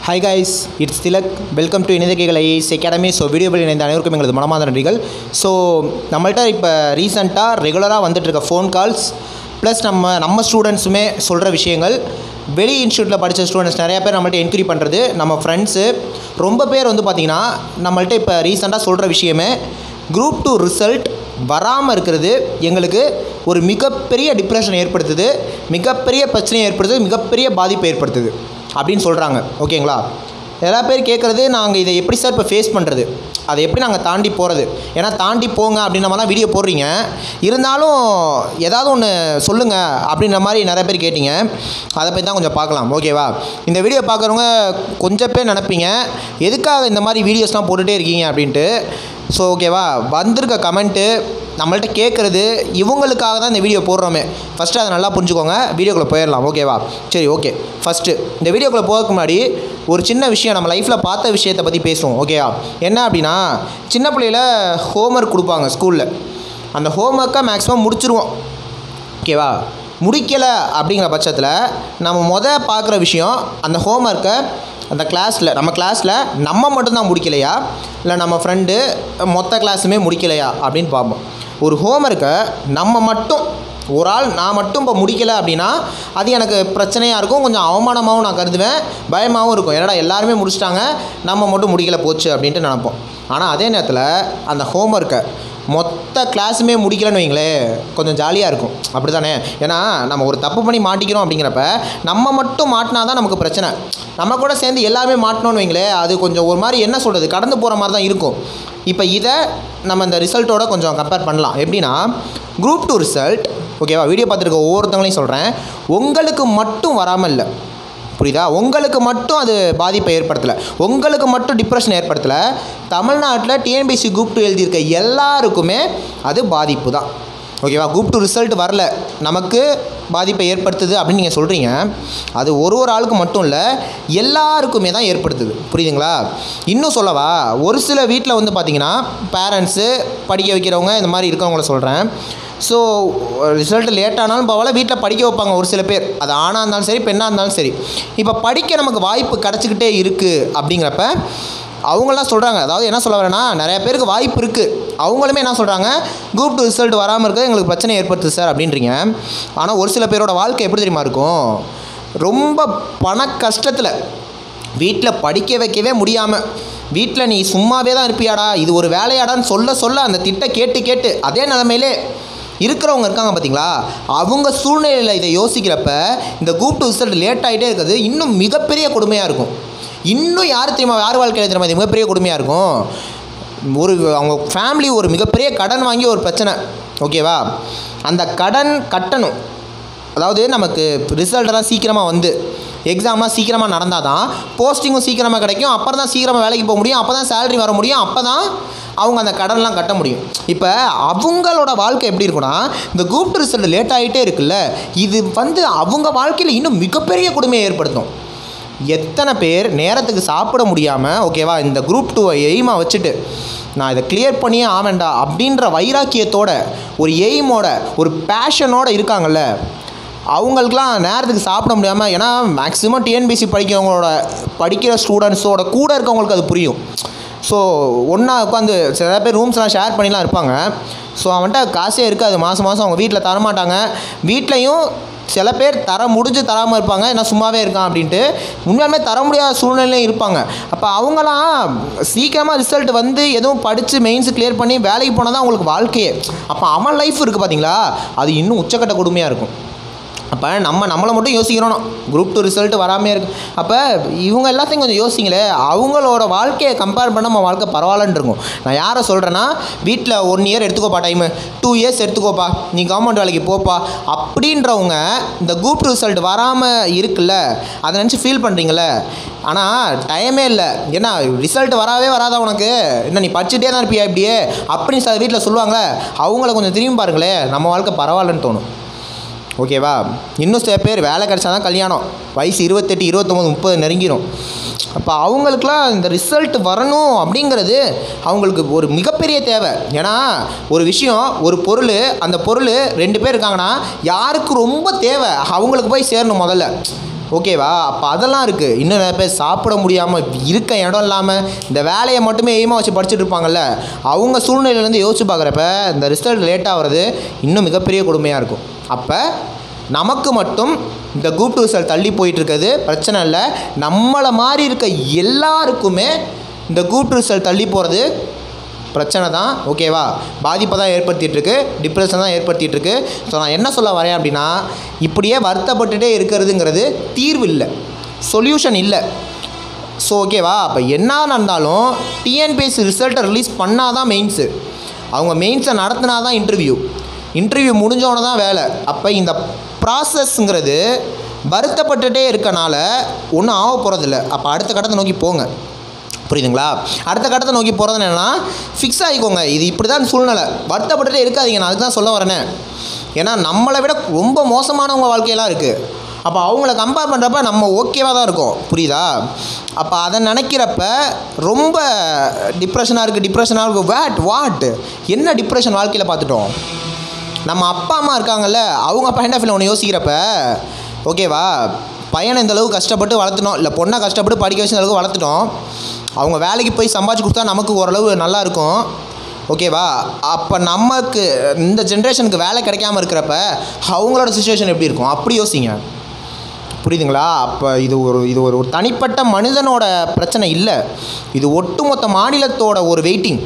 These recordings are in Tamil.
hi guys it's Tilak welcome to இணையகைகள் ஐஏஎஸ் அகாடமி ஸோ வீடியோவில் இணைந்த அனைவருக்கும் எங்களது மனமார்ந்த நன்றிகள் ஸோ நம்மள்ட்ட இப்போ ரீசெண்டாக ரெகுலராக வந்துட்டு இருக்க ஃபோன் கால்ஸ் ப்ளஸ் நம்ம நம்ம ஸ்டூடெண்ட்ஸுமே சொல்கிற விஷயங்கள் வெளி இன்ஸ்டியூட்டில் படித்த ஸ்டூடெண்ட்ஸ் நிறையா பேர் நம்மள்ட்ட என்கொயரி பண்ணுறது நம்ம ஃப்ரெண்ட்ஸு ரொம்ப பேர் வந்து பார்த்திங்கன்னா நம்மள்ட்ட இப்போ ரீசெண்டாக சொல்கிற விஷயமே குரூப் டூ ரிசல்ட் வராமல் இருக்கிறது எங்களுக்கு ஒரு மிகப்பெரிய டிப்ரெஷன் ஏற்படுத்துது மிகப்பெரிய பிரச்சனையை ஏற்படுத்துது மிகப்பெரிய பாதிப்பை ஏற்படுத்துது அப்படின்னு சொல்கிறாங்க ஓகேங்களா எல்லா பேர் கேட்குறது நாங்கள் இதை எப்படி சார் இப்போ ஃபேஸ் பண்ணுறது அதை எப்படி நாங்கள் தாண்டி போகிறது ஏன்னா தாண்டி போங்க அப்படின்ற மாதிரிலாம் வீடியோ போடுறீங்க இருந்தாலும் ஏதாவது ஒன்று சொல்லுங்கள் அப்படின்ற மாதிரி நிறைய பேர் கேட்டீங்க அதை பற்றி தான் கொஞ்சம் பார்க்கலாம் ஓகேவா இந்த வீடியோ பார்க்குறவங்க கொஞ்சம் பேர் நினைப்பீங்க எதுக்காக இந்த மாதிரி வீடியோஸ்லாம் போட்டுகிட்டே இருக்கீங்க அப்படின்ட்டு ஸோ ஓகேவா வந்திருக்க கமெண்ட்டு நம்மள்ட்ட கேட்குறது இவங்களுக்காக தான் இந்த வீடியோ போடுறோமே ஃபஸ்ட்டு அதை நல்லா புரிஞ்சுக்கோங்க வீடியோக்குள்ளே போயிடலாம் ஓகேவா சரி ஓகே ஃபஸ்ட்டு இந்த வீடியோக்குள்ளே போகிறதுக்கு முன்னாடி ஒரு சின்ன விஷயம் நம்ம லைஃப்பில் பார்த்த விஷயத்தை பற்றி பேசுவோம் ஓகேவா என்ன அப்படின்னா சின்ன பிள்ளையில ஹோம்ஒர்க் கொடுப்பாங்க ஸ்கூலில் அந்த ஹோம்ஒர்க்கை மேக்ஸிமம் முடிச்சிருவோம் ஓகேவா முடிக்கலை அப்படிங்கிற பட்சத்தில் நம்ம மொதல் பார்க்குற விஷயம் அந்த ஹோம்ஒர்க்கை அந்த கிளாஸில் நம்ம கிளாஸில் நம்ம மட்டும்தான் முடிக்கலையா இல்லை நம்ம ஃப்ரெண்டு மொத்த கிளாஸுமே முடிக்கலையா அப்படின்னு பார்ப்போம் ஒரு ஹோம்ஒர்க்கை நம்ம மட்டும் ஒரு ஆள் நான் மட்டும் இப்போ முடிக்கலை அப்படின்னா அது எனக்கு பிரச்சனையாக இருக்கும் கொஞ்சம் அவமானமாகவும் நான் கருதுவேன் பயமாகவும் இருக்கும் என்னடா எல்லாருமே முடிச்சிட்டாங்க நம்ம மட்டும் முடிக்கலை போச்சு அப்படின்ட்டு நினப்போம் ஆனால் அதே நேரத்தில் அந்த ஹோம்ஒர்க்கை மொத்த கிளாஸுமே முடிக்கலன்னு வைங்களேன் கொஞ்சம் ஜாலியாக இருக்கும் அப்படி தானே ஏன்னா நம்ம ஒரு தப்பு பண்ணி மாட்டிக்கிறோம் அப்படிங்கிறப்ப நம்ம மட்டும் மாட்டினா தான் நமக்கு பிரச்சனை நம்ம கூட சேர்ந்து எல்லாமே மாட்டினோன்னு வைங்களேன் அது கொஞ்சம் ஒரு மாதிரி என்ன சொல்கிறது கடந்து போகிற மாதிரி தான் இருக்கும் இப்போ இதை நம்ம இந்த ரிசல்ட்டோட கொஞ்சம் கம்பேர் பண்ணலாம் எப்படின்னா குரூப் டூ ரிசல்ட் ஓகேவா வீடியோ பார்த்துருக்க ஒவ்வொருத்தவங்களையும் சொல்கிறேன் உங்களுக்கு மட்டும் வராமல் இல்லை புரியுதா உங்களுக்கு மட்டும் அது பாதிப்பை ஏற்படுத்தலை உங்களுக்கு மட்டும் டிப்ரெஷன் ஏற்படுத்தலை தமிழ்நாட்டில் டிஎன்பிசி குரூப் டூ எழுதியிருக்க எல்லாருக்குமே அது பாதிப்பு தான் ஓகேவா குரூப் டூ ரிசல்ட் வரல நமக்கு பாதிப்பை ஏற்படுத்துது அப்படின்னு நீங்கள் சொல்கிறீங்க அது ஒரு ஒரு ஆளுக்கு மட்டும் இல்லை எல்லாருக்குமே தான் ஏற்படுத்துது புரியுதுங்களா இன்னும் சொல்லவா ஒரு சில வீட்டில் வந்து பார்த்திங்கன்னா பேரண்ட்ஸு படிக்க வைக்கிறவங்க இந்த மாதிரி இருக்கவங்கள சொல்கிறேன் ஸோ ரிசல்ட் லேட் ஆனாலும் பரவாயில்ல வீட்டில் படிக்க வைப்பாங்க ஒரு சில பேர் அது ஆணாக இருந்தாலும் சரி பெண்ணாக இருந்தாலும் சரி இப்போ படிக்க நமக்கு வாய்ப்பு கிடச்சிக்கிட்டே இருக்குது அப்படிங்கிறப்ப அவங்களாம் சொல்கிறாங்க அதாவது என்ன சொல்ல வரேன்னா நிறைய பேருக்கு வாய்ப்பு இருக்குது அவங்களுமே என்ன சொல்கிறாங்க குரூப் டூ ரிசல்ட் வராமல் இருக்கிறது எங்களுக்கு பிரச்சனை ஏற்படுத்துது சார் அப்படின்றீங்க ஆனால் ஒரு சில பேரோட வாழ்க்கை எப்படி தெரியுமா இருக்கும் ரொம்ப பண கஷ்டத்தில் வீட்டில் படிக்க வைக்கவே முடியாமல் வீட்டில் நீ சும்மாவே தான் இருப்பியாடா இது ஒரு வேலையாடான்னு சொல்ல சொல்ல அந்த திட்ட கேட்டு கேட்டு அதே நிலமையிலே இருக்கிறவங்க இருக்காங்க பார்த்தீங்களா அவங்க சூழ்நிலையில் இதை யோசிக்கிறப்ப இந்த குரூப் டூ ரிசல்ட் லேட் ஆகிட்டே இருக்கிறது இன்னும் மிகப்பெரிய கொடுமையாக இருக்கும் இன்னும் யார் தெரியுமா யார் வாழ்க்கையில் தெரியுமா இது மிகப்பெரிய கொடுமையாக இருக்கும் ஒரு அவங்க ஃபேமிலி ஒரு மிகப்பெரிய கடன் வாங்கி ஒரு பிரச்சனை ஓகேவா அந்த கடன் கட்டணும் அதாவது நமக்கு ரிசல்ட்டெல்லாம் சீக்கிரமாக வந்து எக்ஸாம்லாம் சீக்கிரமாக நடந்தால் தான் போஸ்டிங்கும் சீக்கிரமாக கிடைக்கும் அப்புறம் தான் சீக்கிரமாக வேலைக்கு போக முடியும் அப்போ தான் சேலரி வர முடியும் அப்போ தான் அவங்க அந்த கடன்லாம் கட்ட முடியும் இப்போ அவங்களோட வாழ்க்கை எப்படி இருக்குன்னா இந்த குரூப் ரிசல்ட் லேட் ஆகிட்டே இருக்குல்ல இது வந்து அவங்க வாழ்க்கையில் இன்னும் மிகப்பெரிய கொடுமையை ஏற்படுத்தும் எத்தனை பேர் நேரத்துக்கு சாப்பிட முடியாமல் ஓகேவா இந்த குரூப் டூவை எய்மாக வச்சுட்டு நான் இதை கிளியர் பண்ணியே ஆவேண்டா அப்படின்ற வைராக்கியத்தோட ஒரு எய்மோட ஒரு பேஷனோட இருக்காங்கல்ல அவங்களுக்குலாம் நேரத்துக்கு சாப்பிட முடியாமல் ஏன்னா மேக்ஸிமம் டிஎன்பிசி படிக்கிறவங்களோட படிக்கிற ஸ்டூடெண்ட்ஸோட கூட இருக்கவங்களுக்கு அது புரியும் ஸோ ஒன்றா உட்காந்து சில பேர் ரூம்ஸ்லாம் ஷேர் பண்ணிலாம் இருப்பாங்க ஸோ அவன்கிட்ட காசே இருக்காது மாதம் மாதம் அவங்க வீட்டில் தரமாட்டாங்க வீட்லேயும் சில பேர் தர முடிஞ்சு தராமல் இருப்பாங்க ஏன்னா சும்மாவே இருக்கான் அப்படின்ட்டு உண்மையாலுமே தர முடியாத சூழ்நிலையும் இருப்பாங்க அப்போ அவங்களாம் சீக்கிரமாக ரிசல்ட் வந்து எதுவும் படித்து மெயின்ஸ் கிளியர் பண்ணி வேலைக்கு போனால் தான் அவங்களுக்கு வாழ்க்கையே அப்போ அவன் லைஃப் இருக்குது பார்த்தீங்களா அது இன்னும் உச்சக்கட்ட கொடுமையாக இருக்கும் அப்போ நம்ம நம்மளை மட்டும் யோசிக்கிறோம் குரூப் டூ ரிசல்ட் வராமே இருக்கு அப்போ இவங்க எல்லாத்தையும் கொஞ்சம் யோசிங்களே அவங்களோட வாழ்க்கையை கம்பேர் பண்ண நம்ம வாழ்க்கை பரவாயில்லன்னு இருக்கும் நான் யாரை சொல்கிறேன்னா வீட்டில் ஒன் இயர் எடுத்துக்கோப்பா டைமு டூ இயர்ஸ் எடுத்துக்கோப்பா நீ கவர்மெண்ட் வேலைக்கு போப்பா அப்படின்றவங்க இந்த குரூப் டூ ரிசல்ட் வராமல் இருக்குல்ல அதை நினச்சி ஃபீல் பண்ணுறீங்களே ஆனால் டைமே இல்லை ஏன்னா ரிசல்ட் வராவே வராதா உனக்கு என்ன நீ படிச்சுட்டே தான் இருப்பியா இப்படியே அப்படின்னு சார் வீட்டில் சொல்லுவாங்களே அவங்கள கொஞ்சம் திரும்பி பாருங்களேன் நம்ம வாழ்க்கை பரவாயில்லன்னு தோணும் ஓகேவா இன்னும் சில பேர் வேலை கிடச்சா தான் கல்யாணம் வயசு இருபத்தெட்டு இருபத்தொம்போது முப்பது நெருங்கிடும் அப்போ அவங்களுக்குலாம் இந்த ரிசல்ட் வரணும் அப்படிங்கிறது அவங்களுக்கு ஒரு மிகப்பெரிய தேவை ஏன்னா ஒரு விஷயம் ஒரு பொருள் அந்த பொருள் ரெண்டு பேர் இருக்காங்கன்னா யாருக்கு ரொம்ப தேவை அவங்களுக்கு போய் சேரணும் முதல்ல ஓகேவா அப்போ அதெல்லாம் இருக்குது இன்னும் நிறைய பேர் சாப்பிட முடியாமல் இருக்க இடம் இல்லாமல் இந்த வேலையை மட்டுமே எய்மாக வச்சு படிச்சுட்டு இருப்பாங்கல்ல அவங்க சூழ்நிலையிலேருந்து யோசிச்சு பார்க்குறப்ப இந்த ரிசல்ட் லேட் ஆகிறது இன்னும் மிகப்பெரிய கொடுமையாக இருக்கும் அப்போ நமக்கு மட்டும் இந்த குரூப் டூ ரிசல்ட் தள்ளி போயிட்டு இருக்கிறது பிரச்சனை இல்லை நம்மளை மாதிரி இருக்க எல்லாருக்குமே இந்த குரூப் டூ ரிசல்ட் தள்ளி போகிறது பிரச்சனை தான் ஓகேவா பாதிப்பை தான் ஏற்படுத்திட்டு இருக்கு டிப்ரெஷன் தான் ஏற்படுத்திட்டு இருக்கு ஸோ நான் என்ன சொல்ல வரேன் அப்படின்னா இப்படியே வருத்தப்பட்டுட்டே இருக்கிறதுங்கிறது தீர்வு இல்லை சொல்யூஷன் இல்லை ஸோ ஓகேவா அப்போ என்ன நடந்தாலும் டிஎன்பிஎஸ்சி ரிசல்ட்டை ரிலீஸ் பண்ணால் தான் மெயின்ஸு அவங்க மெயின்ஸை நடத்தினா தான் இன்டர்வியூ இன்டர்வியூ முடிஞ்சோடனே தான் வேலை அப்போ இந்த ப்ராசஸ்ங்கிறது வருத்தப்பட்டுட்டே இருக்கனால ஒன்றும் ஆக போகிறதில்ல அப்போ அடுத்த கட்டத்தை நோக்கி போங்க புரியுதுங்களா அடுத்த கட்டத்தை நோக்கி போகிறது என்னென்னா ஃபிக்ஸ் ஆகிக்கோங்க இது இப்படி தான் சூழ்நிலை வருத்தப்பட்டுட்டே இருக்காதீங்க நான் அதுக்கு தான் சொல்ல வரேனே ஏன்னா நம்மளை விட ரொம்ப மோசமானவங்க வாழ்க்கையெல்லாம் இருக்குது அப்போ அவங்கள கம்பேர் பண்ணுறப்ப நம்ம ஓகேவாக தான் இருக்கோம் புரியுதா அப்போ அதை நினைக்கிறப்ப ரொம்ப டிப்ரெஷனாக இருக்குது டிப்ரெஷனாக இருக்குது வேட் வாட் என்ன டிப்ரெஷன் வாழ்க்கையில் பார்த்துட்டோம் நம்ம அப்பா அம்மா இருக்காங்கல்ல அவங்க பாயிண்ட் ஆஃப் வியூவில் ஒன்று யோசிக்கிறப்ப ஓகேவா பையனை இந்த அளவுக்கு கஷ்டப்பட்டு வளர்த்துனோம் இல்லை பொண்ணை கஷ்டப்பட்டு படிக்க வச்ச அளவுக்கு வளர்த்துட்டோம் அவங்க வேலைக்கு போய் சம்பாதிச்சு கொடுத்தா நமக்கு ஓரளவு நல்லா இருக்கும் ஓகேவா அப்போ நமக்கு இந்த ஜென்ரேஷனுக்கு வேலை கிடைக்காம இருக்கிறப்ப அவங்களோட சுச்சுவேஷன் எப்படி இருக்கும் அப்படி யோசிங்க புரியுதுங்களா அப்போ இது ஒரு இது ஒரு ஒரு தனிப்பட்ட மனிதனோட பிரச்சனை இல்லை இது ஒட்டுமொத்த மாநிலத்தோட ஒரு வெயிட்டிங்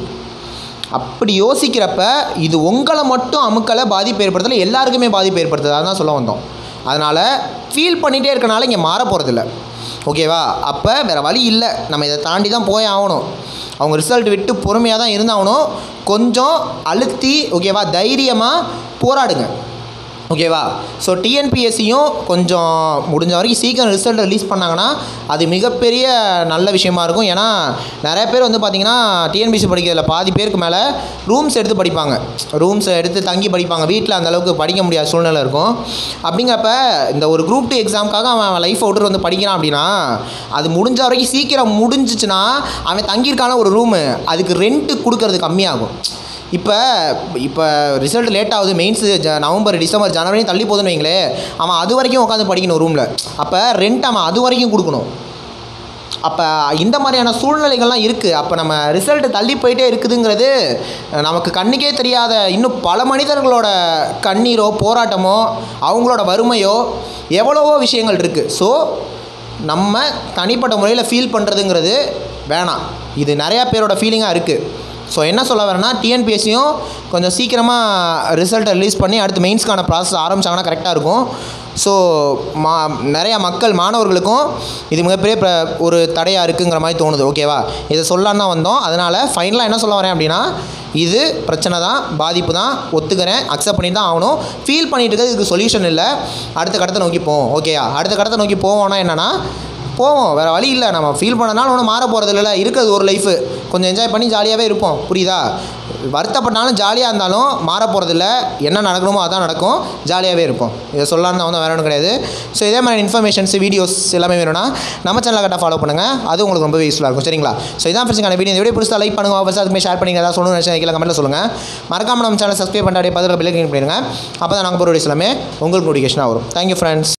அப்படி யோசிக்கிறப்ப இது உங்களை மட்டும் அமுக்கலை பாதிப்பு ஏற்படுத்தல எல்லாருக்குமே பாதிப்பு ஏற்படுத்துது அதான் சொல்ல வந்தோம் அதனால் ஃபீல் பண்ணிகிட்டே இருக்கனால இங்கே மாற போகிறதில்ல ஓகேவா அப்போ வேறு வழி இல்லை நம்ம இதை தாண்டி தான் போய் ஆகணும் அவங்க ரிசல்ட் விட்டு பொறுமையாக தான் இருந்தாகணும் கொஞ்சம் அழுத்தி ஓகேவா தைரியமாக போராடுங்க ஓகேவா ஸோ டிஎன்பிஎஸ்சியும் கொஞ்சம் முடிஞ்ச வரைக்கும் சீக்கிரம் ரிசல்ட் ரிலீஸ் பண்ணாங்கன்னா அது மிகப்பெரிய நல்ல விஷயமா இருக்கும் ஏன்னா நிறைய பேர் வந்து பார்த்திங்கன்னா டிஎன்பிஎஸ்சி படிக்கிறதுல பாதி பேருக்கு மேலே ரூம்ஸ் எடுத்து படிப்பாங்க ரூம்ஸ் எடுத்து தங்கி படிப்பாங்க வீட்டில் அந்த அளவுக்கு படிக்க முடியாத சூழ்நிலை இருக்கும் அப்படிங்கிறப்ப இந்த ஒரு குரூப் டூ எக்ஸாமுக்காக அவன் லைஃப் அவுட்டர் வந்து படிக்கிறான் அப்படின்னா அது முடிஞ்ச வரைக்கும் சீக்கிரம் முடிஞ்சிச்சுன்னா அவன் தங்கியிருக்கான ஒரு ரூமு அதுக்கு ரெண்ட்டு கொடுக்கறது கம்மியாகும் இப்போ இப்போ ரிசல்ட் லேட் ஆகுது மெயின்ஸ் நவம்பர் டிசம்பர் ஜனவரி தள்ளி போகுதுன்னு வைங்களே அவன் அது வரைக்கும் உட்காந்து படிக்கணும் ரூமில் அப்போ ரெண்ட் அவன் அது வரைக்கும் கொடுக்கணும் அப்போ இந்த மாதிரியான சூழ்நிலைகள்லாம் இருக்குது அப்போ நம்ம ரிசல்ட் தள்ளி போயிட்டே இருக்குதுங்கிறது நமக்கு கண்ணுக்கே தெரியாத இன்னும் பல மனிதர்களோட கண்ணீரோ போராட்டமோ அவங்களோட வறுமையோ எவ்வளவோ விஷயங்கள் இருக்குது ஸோ நம்ம தனிப்பட்ட முறையில் ஃபீல் பண்ணுறதுங்கிறது வேணாம் இது நிறையா பேரோட ஃபீலிங்காக இருக்குது ஸோ என்ன சொல்ல வரேன்னா டிஎன்பிஎஸ்சியும் கொஞ்சம் சீக்கிரமாக ரிசல்ட்டை ரிலீஸ் பண்ணி அடுத்து மெயின்ஸ்க்கான ப்ராசஸ் ஆரம்பிச்சாங்கன்னா கரெக்டாக இருக்கும் ஸோ மா நிறையா மக்கள் மாணவர்களுக்கும் இது மிகப்பெரிய ப்ர ஒரு தடையாக இருக்குங்கிற மாதிரி தோணுது ஓகேவா இதை சொல்லலான்னு தான் வந்தோம் அதனால் ஃபைனலாக என்ன சொல்ல வரேன் அப்படின்னா இது பிரச்சனை தான் பாதிப்பு தான் ஒத்துக்கிறேன் அக்செப்ட் பண்ணி தான் ஆகணும் ஃபீல் பண்ணிட்டு இருக்கிறது இதுக்கு சொல்யூஷன் இல்லை அடுத்த கடத்தை நோக்கி போவோம் ஓகேயா அடுத்த கடத்தை நோக்கி போவோம்னா என்னென்னா போவோம் வேறு வழி இல்லை நம்ம ஃபீல் பண்ணனாலும் ஒன்றும் மாற போகிறது இல்லைல்ல இருக்கிறது ஒரு லைஃபு கொஞ்சம் என்ஜாய் பண்ணி ஜாலியாகவே இருப்போம் புரியுதா வருத்தப்பட்டாலும் ஜாலியாக இருந்தாலும் மாற போகிறதில்ல என்ன நடக்கணுமோ அதான் நடக்கும் ஜாலியாகவே இருப்போம் இதை சொல்லலாம்னு வந்து வேற ஒன்றும் கிடையாது ஸோ இதே மாதிரி இன்ஃபர்மேஷன்ஸ் வீடியோஸ் எல்லாமே வேணும்னா நம்ம சேனலை கரெக்டாக ஃபாலோ பண்ணுங்கள் அது உங்களுக்கு ரொம்ப யூஸ்ஃபுல்லாக இருக்கும் சரிங்களா ஸோ இதான் ஃப்ரெண்ட்ஸுக்கான வீடியோ இந்த வீடியோ பிடிச்சா லைக் பண்ணுங்க வாபஸ் அதுக்கு ஷேர் பண்ணி ஏதாவது சொல்லணும்னு நினச்சா கீழே கமெண்ட்டில் சொல்லுங்கள் மறக்காம நம்ம சேனல் சப்ஸ்கிரைப் பண்ணிட்டு அப்படியே பதில் பில்லை கிளிக் பண்ணிடுங்க அப்போ தான் நாங்கள் போகிற வீடியோஸ் எல்லாமே உங்களுக்கு நோட்டிஃபிகேஷனாக வரும் தேங்க்யூ ஃப்ரெண்ட்ஸ்